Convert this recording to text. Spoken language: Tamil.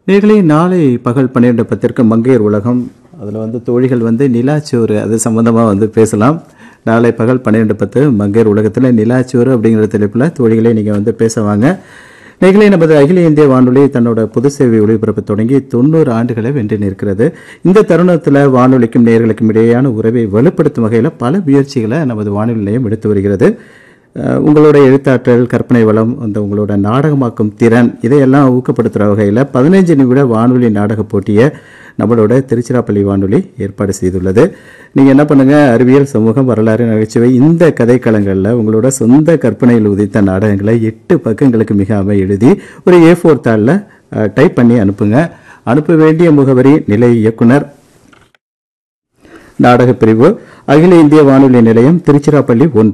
நேர்களே நாளை பகல் பன்னிரெண்டு பத்திற்கு மங்கையர் உலகம் அதில் வந்து தோழிகள் வந்து நிலாச்சோறு அது சம்பந்தமாக வந்து பேசலாம் நாளை பகல் பன்னிரெண்டு பத்து மங்கையர் உலகத்தில் நிலாச்சோறு அப்படிங்கிற தலைப்பில் தோழிகளே நீங்கள் வந்து பேசுவாங்க நேர்களே நமது அகில இந்திய வானொலி தன்னோட பொது சேவை ஒளிபரப்பு தொடங்கி தொண்ணூறு ஆண்டுகளை வென்று நிற்கிறது இந்த தருணத்தில் வானொலிக்கும் நேர்களுக்கும் இடையேயான உறவை வலுப்படுத்தும் வகையில் பல முயற்சிகளை நமது வானொலி நிலையம் எடுத்து வருகிறது அஹ் உங்களோட எழுத்தாற்றல் கற்பனை வளம் அந்த உங்களோட நாடகமாக்கும் திறன் இதையெல்லாம் ஊக்கப்படுத்துகிற வகையில் பதினைஞ்சு நிமிட வானொலி நாடக போட்டியை நம்மளோட திருச்சிராப்பள்ளி வானொலி ஏற்பாடு செய்துள்ளது நீங்கள் என்ன பண்ணுங்க அறிவியல் சமூகம் வரலாறு நகைச்சுவை இந்த கதைக்களங்களில் உங்களோட சொந்த கற்பனையில் உதித்த நாடகங்களை எட்டு பக்கங்களுக்கு மிகாம எழுதி ஒரு ஏ ஃபோர் தாளில் டைப் பண்ணி அனுப்புங்க அனுப்ப வேண்டிய முகவரி நிலை இயக்குனர் நாடகப் பிரிவு அகில இந்திய வானொலி நிலையம் திருச்சிராப்பள்ளி ஒன்று